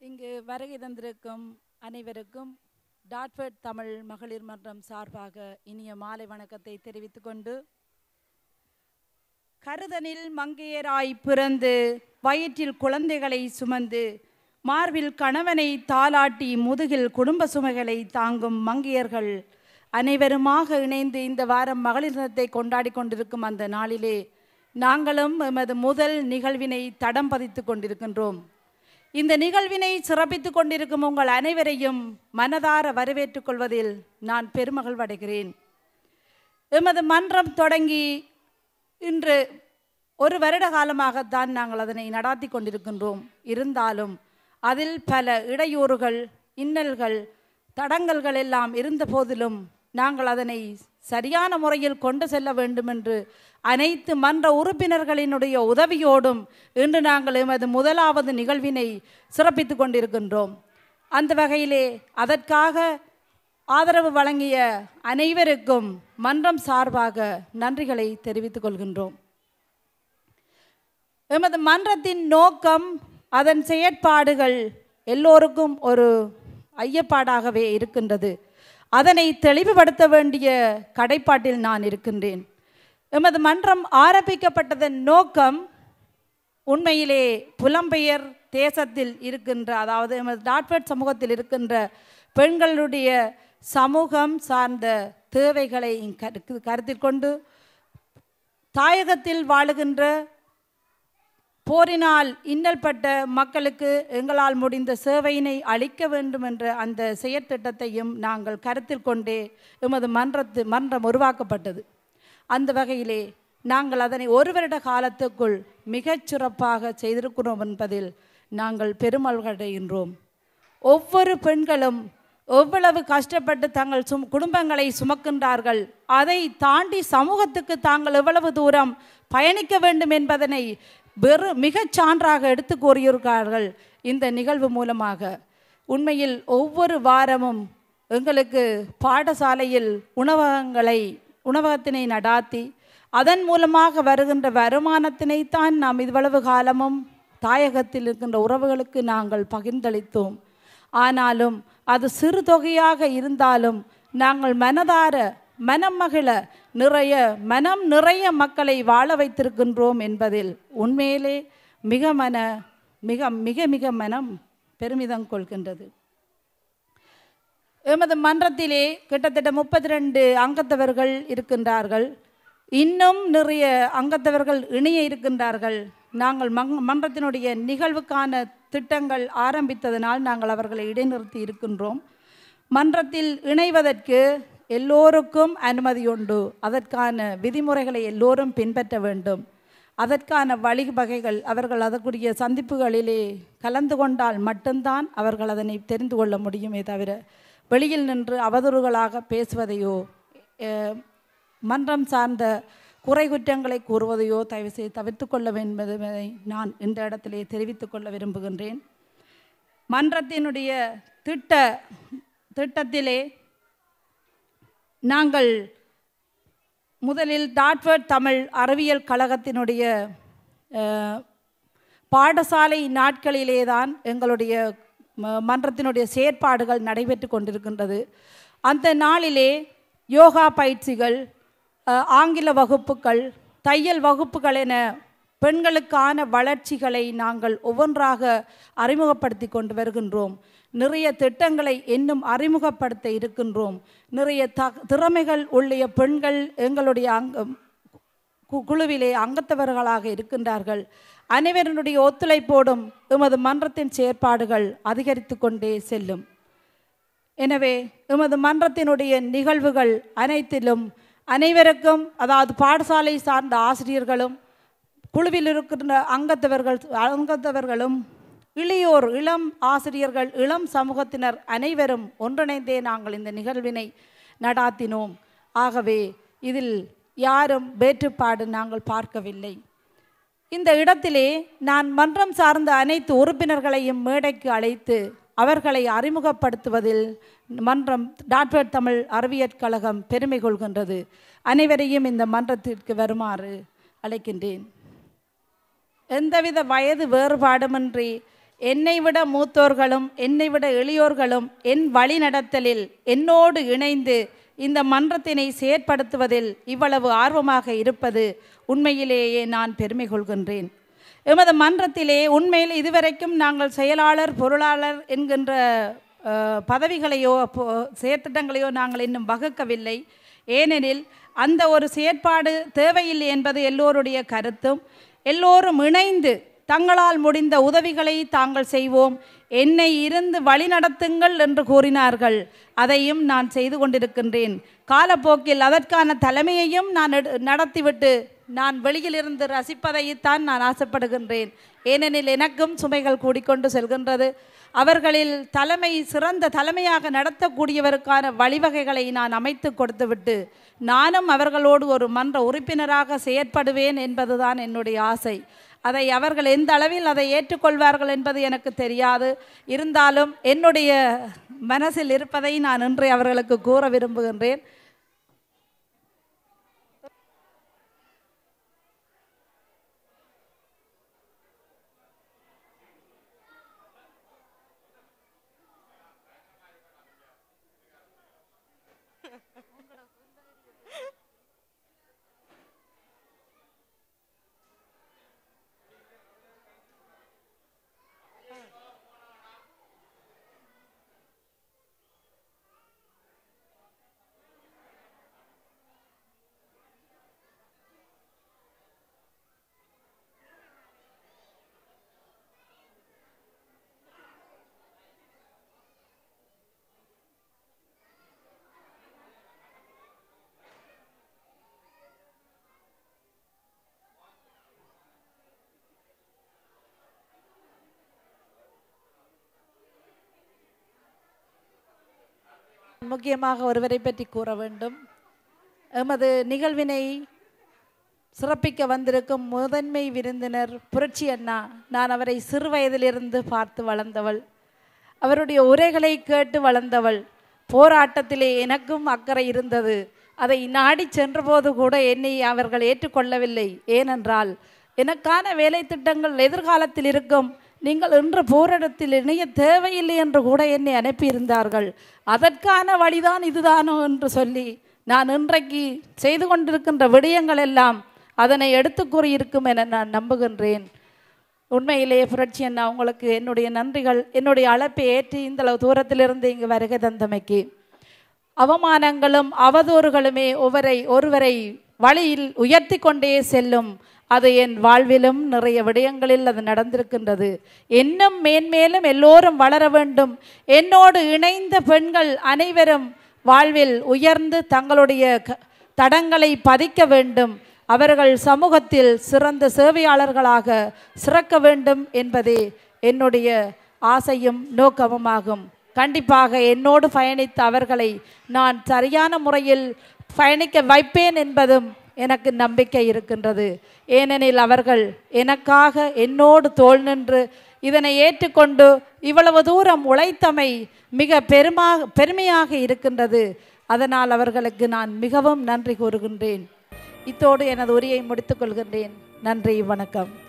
இங்கு வருகை தந்திருக்கும் அனைவருக்கும் டாட்வர்ட் தமிழ் மகளிர் மன்றம் சார்பாக இனிய மாலை வணக்கத்தை தெரிவித்துக் கொண்டு கருதனில் மங்கையராய் பிறந்து வயிற்றில் குழந்தைகளை சுமந்து மார்பில் கணவனை தாலாட்டி முதுகில் குடும்ப சுமைகளை தாங்கும் மங்கையர்கள் அனைவருமாக இணைந்து இந்த வாரம் மகளிர் தினத்தை கொண்டாடி கொண்டிருக்கும் அந்த நாளிலே நாங்களும் எமது முதல் நிகழ்வினை தடம் பதித்துக் கொண்டிருக்கின்றோம் இந்த நிகழ்வினை சிறப்பித்துக் கொண்டிருக்கும் உங்கள் அனைவரையும் மனதார வரவேற்றுக் கொள்வதில் நான் பெருமகிழ்வடைகிறேன் எமது மன்றம் தொடங்கி இன்று ஒரு வருட காலமாகத்தான் நாங்கள் அதனை நடாத்தி கொண்டிருக்கின்றோம் இருந்தாலும் அதில் பல இடையூறுகள் இன்னல்கள் தடங்கல்கள் எல்லாம் இருந்த போதிலும் நாங்கள் அதனை சரியான முறையில் கொண்டு செல்ல வேண்டும் என்று அனைத்து மன்ற உறுப்பினர்களினுடைய உதவியோடும் இன்று நாங்கள் எமது முதலாவது நிகழ்வினை சிறப்பித்துக் கொண்டிருக்கின்றோம் அந்த வகையிலே அதற்காக ஆதரவு வழங்கிய அனைவருக்கும் மன்றம் சார்பாக நன்றிகளை தெரிவித்துக் கொள்கின்றோம் எமது மன்றத்தின் நோக்கம் அதன் செயற்பாடுகள் எல்லோருக்கும் ஒரு ஐயப்பாடாகவே இருக்கின்றது அதனை தெளிவுபடுத்த வேண்டிய கடைப்பாட்டில் நான் இருக்கின்றேன் எமது மன்றம் ஆரம்பிக்கப்பட்டதன் நோக்கம் உண்மையிலே புலம்பெயர் தேசத்தில் இருக்கின்ற அதாவது எமது டாட்வர்ட் சமூகத்தில் இருக்கின்ற பெண்களுடைய சமூகம் சார்ந்த தேவைகளை கரு- கருத்தில் கொண்டு தாயகத்தில் வாழுகின்ற போரினால் இன்னல்பட்ட மக்களுக்கு எங்களால் முடிந்த சேவையினை அளிக்க வேண்டும் என்ற அந்த செயற்திட்டத்தையும் நாங்கள் கருத்தில் கொண்டே எமது மன்றத்து மன்றம் உருவாக்கப்பட்டது அந்த வகையிலே நாங்கள் அதனை ஒரு வருட காலத்துக்குள் மிகச் சிறப்பாக செய்திருக்கிறோம் என்பதில் நாங்கள் பெருமல்கடைகின்றோம் ஒவ்வொரு பெண்களும் எவ்வளவு கஷ்டப்பட்டு தங்கள் சும் குடும்பங்களை சுமக்கின்றார்கள் அதை தாண்டி சமூகத்துக்கு தாங்கள் எவ்வளவு தூரம் பயணிக்க வேண்டும் என்பதனை வெறு மிகச் சான்றாக எடுத்து கூறியிருக்கிறார்கள் இந்த நிகழ்வு மூலமாக உண்மையில் ஒவ்வொரு வாரமும் எங்களுக்கு பாடசாலையில் உணவகங்களை உணவகத்தினை நடாத்தி அதன் மூலமாக வருகின்ற வருமானத்தினைத்தான் நாம் இவ்வளவு காலமும் தாயகத்தில் இருக்கின்ற உறவுகளுக்கு நாங்கள் பகிர்ந்தளித்தோம் ஆனாலும் அது சிறு தொகையாக இருந்தாலும் நாங்கள் மனதார மனம் மகிழ நிறைய மனம் நிறைய மக்களை வாழ வைத்திருக்கின்றோம் என்பதில் உண்மையிலே மிக மன மிக மிக மிக மனம் பெருமிதம் கொள்கின்றது எமது மன்றத்திலே கிட்டத்தட்ட முப்பத்தி ரெண்டு அங்கத்தவர்கள் இருக்கின்றார்கள் இன்னும் நிறைய அங்கத்தவர்கள் இணைய இருக்கின்றார்கள் நாங்கள் மங் மன்றத்தினுடைய நிகழ்வுக்கான திட்டங்கள் ஆரம்பித்ததனால் நாங்கள் அவர்களை இடைநிறுத்தி இருக்கின்றோம் மன்றத்தில் இணைவதற்கு எல்லோருக்கும் அனுமதி உண்டு அதற்கான விதிமுறைகளை எல்லோரும் பின்பற்ற வேண்டும் அதற்கான வழிவகைகள் அவர்கள் அதற்குரிய சந்திப்புகளிலே கலந்து கொண்டால் மட்டும்தான் அவர்கள் அதனை தெரிந்து கொள்ள முடியுமே தவிர வெளியில் நின்று அவதூறுகளாக பேசுவதையோ அஹ், மன்றம் சார்ந்த குறை குற்றங்களை கூறுவதையோ தயவு செய்து தவிர்த்து கொள்ள வேண்டும் என்பதை நான் இந்த இடத்திலே தெரிவித்துக் கொள்ள விரும்புகின்றேன் மன்றத்தினுடைய திட்ட திட்டத்திலே நாங்கள் முதலில் டாட்வர்ட் தமிழ் அறிவியல் கழகத்தினுடைய அஹ், பாடசாலை நாட்களிலே தான் எங்களுடைய ம- மன்றத்தினுடைய செயற்பாடுகள் நடைபெற்று கொண்டிருக்கின்றது அந்த நாளிலே யோகா பயிற்சிகள் அஹ், ஆங்கில வகுப்புகள் தையல் வகுப்புகள் என பெண்களுக்கான வளர்ச்சிகளை நாங்கள் ஒவ்வொன்றாக அறிமுகப்படுத்தி கொண்டு வருகின்றோம் நிறைய திட்டங்களை இன்னும் அறிமுகப்படுத்த இருக்கின்றோம் நிறைய த திறமைகள் உள்ள பெண்கள் எங்களுடைய அங்க கு- குழுவிலே அங்கத்தவர்களாக இருக்கின்றார்கள் அனைவருடைய ஒத்துழைப்போடும் எமது மன்றத்தின் செயற்பாடுகள் அதிகரித்து கொண்டே செல்லும் எனவே எமது மன்றத்தினுடைய நிகழ்வுகள் அனைத்திலும் அனைவருக்கும் அதாவது பாடசாலை சார்ந்த ஆசிரியர்களும் குழுவில் இருக்கின்ற அங்கத்தவர்கள் அங்கத்தவர்களும் இளையோர் இளம் ஆசிரியர்கள் இளம் சமூகத்தினர் அனைவரும் ஒன்றிணைந்தே நாங்கள் இந்த நிகழ்வினை நடாத்தினோம் ஆகவே இதில் யாரும் வேற்றுப்பாடு நாங்கள் பார்க்கவில்லை இந்த இடத்திலே நான் மன்றம் சார்ந்த அனைத்து உறுப்பினர்களையும் மேடைக்கு அழைத்து அவர்களை அறிமுகப்படுத்துவதில் மன்றம் டாட்வர்ட் தமிழ் அறிவியற் கழகம் பெருமை கொள்கின்றது அனைவரையும் இந்த மன்றத்திற்கு வருமாறு அழைக்கின்றேன் எந்தவித வயது வேறுபாடுமின்றி என்னை விட மூத்தோர்களும் என்னை விட எளியோர்களும் என் வழிநடத்தலில் என்னோடு இணைந்து இந்த மன்றத்தினை செயற்படுத்துவதில் இவ்வளவு ஆர்வமாக இருப்பது உண்மையிலேயே நான் பெருமை கொள்கின்றேன் எமது மன்றத்திலே உண்மையில் இதுவரைக்கும் நாங்கள் செயலாளர் பொருளாளர் என்கின்ற அஹ், பதவிகளையோ பொ- செயற்திட்டங்களையோ நாங்கள் இன்னும் வகுக்கவில்லை ஏனெனில் அந்த ஒரு செயற்பாடு தேவையில்லை என்பது எல்லோருடைய கருத்தும் எல்லோரும் இணைந்து தங்களால் முடிந்த உதவிகளை தாங்கள் செய்வோம் என்னை இருந்து வழிநடத்துங்கள் என்று கூறினார்கள் அதையும் நான் செய்து கொண்டிருக்கின்றேன் காலப்போக்கில் அதற்கான தலைமையையும் நான் எடு- நடத்திவிட்டு நான் வெளியிலிருந்து ரசிப்பதைத்தான் நான் ஆசைப்படுகின்றேன் ஏனெனில் எனக்கும் சுமைகள் கூடிக்கொண்டு செல்கின்றது அவர்களில் தலைமை சிறந்த தலைமையாக நடத்தக்கூடியவருக்கான வழிவகைகளை நான் அமைத்து கொடுத்துவிட்டு நானும் அவர்களோடு ஒரு மன்ற உறுப்பினராக செயற்படுவேன் என்பதுதான் என்னுடைய ஆசை அதை அவர்கள் எந்த அளவில் அதை ஏற்றுக்கொள்வார்கள் என்பது எனக்கு தெரியாது இருந்தாலும் என்னுடைய மனசில் இருப்பதை நான் இன்று அவர்களுக்கு கூற விரும்புகின்றேன் முக்கியமாக ஒருவரை பற்றி கூற வேண்டும் எமது நிகழ்வினை சிறப்பிக்க வந்திருக்கும் முதன்மை விருந்தினர் புரட்சி அண்ணா நான் அவரை சிறு வயதிலிருந்து பார்த்து வளர்ந்தவள் அவருடைய உரைகளை கேட்டு வளர்ந்தவள் போராட்டத்திலே எனக்கும் அக்கறை இருந்தது அதை நாடி சென்றபோது கூட என்னை அவர்கள் ஏற்றுக்கொள்ளவில்லை ஏனென்றால் எனக்கான வேலை திட்டங்கள் எதிர்காலத்தில் இருக்கும் நீங்கள் இன்று போராட்டத்தில் இணைய தேவையில்லை என்று கூட என்னை அனுப்பியிருந்தார்கள் அதற்கான வழிதான் இதுதானோ என்று சொல்லி நான் இன்றைக்கு செய்து கொண்டிருக்கின்ற விடயங்கள் எல்லாம் அதனை எடுத்து கூறியிருக்கும் என நான் நம்புகின்றேன் உண்மையிலேயே புரட்சி அண்ணா உங்களுக்கு என்னுடைய நன்றிகள் என்னுடைய அழைப்பை ஏற்றி இந்த அளவு தூரத்திலிருந்து இங்கு வருகை தந்தமைக்கு அவமானங்களும் அவதூறுகளுமே ஒருவரை ஒருவரை வழியில் உயர்த்தி கொண்டே செல்லும் அது என் வாழ்விலும் நிறைய விடயங்களில் அது நடந்திருக்கின்றது இன்னும் மேன்மேலும் எல்லோரும் வளர வேண்டும் என்னோடு இணைந்த பெண்கள் அனைவரும் வாழ்வில் உயர்ந்து தங்களுடைய க- தடங்களை பதிக்க வேண்டும் அவர்கள் சமூகத்தில் சிறந்த சேவையாளர்களாக சிறக்க வேண்டும் என்பதே என்னுடைய ஆசையும் நோக்கமுமாகும் கண்டிப்பாக என்னோடு பயணித்த அவர்களை நான் சரியான முறையில் பயணிக்க வைப்பேன் என்பதும் எனக்கு நம்பிக்கை இருக்கின்றது ஏனெனில் அவர்கள் எனக்காக என்னோடு தோள் நின்று இதனை ஏற்றுக்கொண்டு இவ்வளவு தூரம் உழைத்தமை மிக பெருமாக பெருமையாக இருக்கின்றது அதனால் அவர்களுக்கு நான் மிகவும் நன்றி கூறுகின்றேன் இத்தோடு எனது உரையை முடித்துக் கொள்கின்றேன் நன்றி வணக்கம்